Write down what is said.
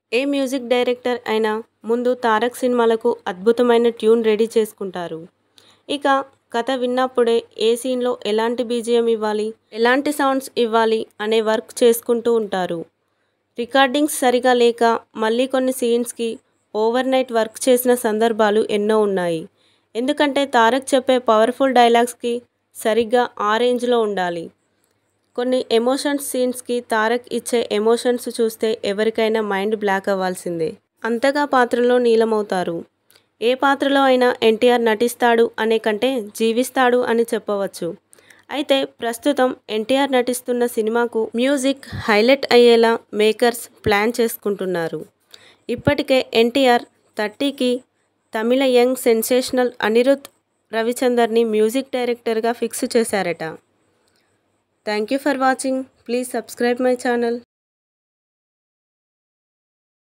ఏ music director అయినా ముందు తారక్ సినిమాలకు అద్భుతమైన ట్యూన్ రెడీ చేసుకుంటారు ఇక కథ విన్నప్పుడే ఏ సీన్లో ఎలాంటి బీజిఎం ఇవ్వాలి ఎలాంటి సౌండ్స్ ఇవ్వాలి అనే వర్క్ చేసుకుంటూ ఉంటారు రికార్డింగ్స్ సరిగా లేక మళ్ళీ కొన్ని సీన్స్కి ఓవర్ నైట్ వర్క్ చేసిన సందర్భాలు ఎన్నో ఉన్నాయి ఎందుకంటే తారక్ చెప్పే పవర్ఫుల్ డైలాగ్స్కి సరిగ్గా ఆ రేంజ్లో ఉండాలి కొన్ని ఎమోషన్స్ సీన్స్కి తారక్ ఇచ్చే ఎమోషన్స్ చూస్తే ఎవరికైనా మైండ్ బ్లాక్ అవ్వాల్సిందే అంతగా పాత్రలో నీలమవుతారు ఏ పాత్రలో అయినా ఎన్టీఆర్ నటిస్తాడు అనే కంటే జీవిస్తాడు అని చెప్పవచ్చు అయితే ప్రస్తుతం ఎన్టీఆర్ నటిస్తున్న సినిమాకు మ్యూజిక్ హైలైట్ అయ్యేలా మేకర్స్ ప్లాన్ చేసుకుంటున్నారు ఇప్పటికే ఎన్టీఆర్ థర్టీకి తమిళ యంగ్ సెన్సేషనల్ అనిరుద్ రవిచందర్ని మ్యూజిక్ డైరెక్టర్గా ఫిక్స్ చేశారట thank you for watching please subscribe my channel